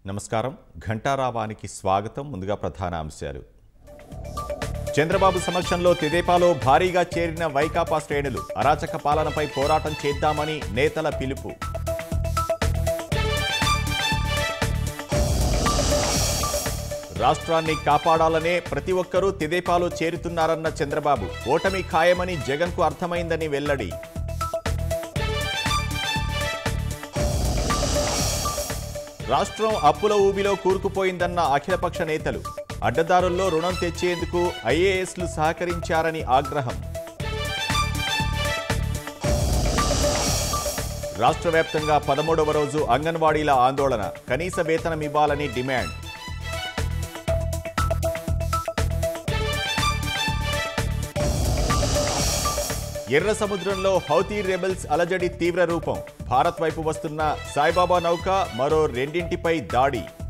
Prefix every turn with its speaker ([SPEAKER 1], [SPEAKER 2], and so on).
[SPEAKER 1] నమస్కారం ఘంటారావానికి స్వాగతం ముందుగా ప్రధాన అంశాలు చంద్రబాబు సమక్షంలో తెదేపాలో భారీగా చేరిన వైకాపా శ్రేణులు అరాచక పాలనపై పోరాటం చేద్దామని నేతల పిలుపు రాష్ట్రాన్ని కాపాడాలనే ప్రతి ఒక్కరూ తెదేపాలో చేరుతున్నారన్న చంద్రబాబు ఓటమి ఖాయమని జగన్కు అర్థమైందని వెల్లడి రాష్ట్రం అప్పుల ఊబిలో కూరుకుపోయిందన్న అఖిలపక్ష నేతలు అడ్డదారుల్లో రుణం తెచ్చేందుకు ఐఏఎస్లు సహకరించారని ఆగ్రహం రాష్ట్ర వ్యాప్తంగా పదమూడవ రోజు అంగన్వాడీల ఆందోళన కనీస వేతనం ఇవ్వాలని డిమాండ్ ఎర్ర సముద్రంలో హౌతీ రెబెల్స్ అలజడి తీవ్ర రూపం భారత్ వైపు వస్తున్న సాయిబాబా నౌక మరో రెండింటిపై దాడి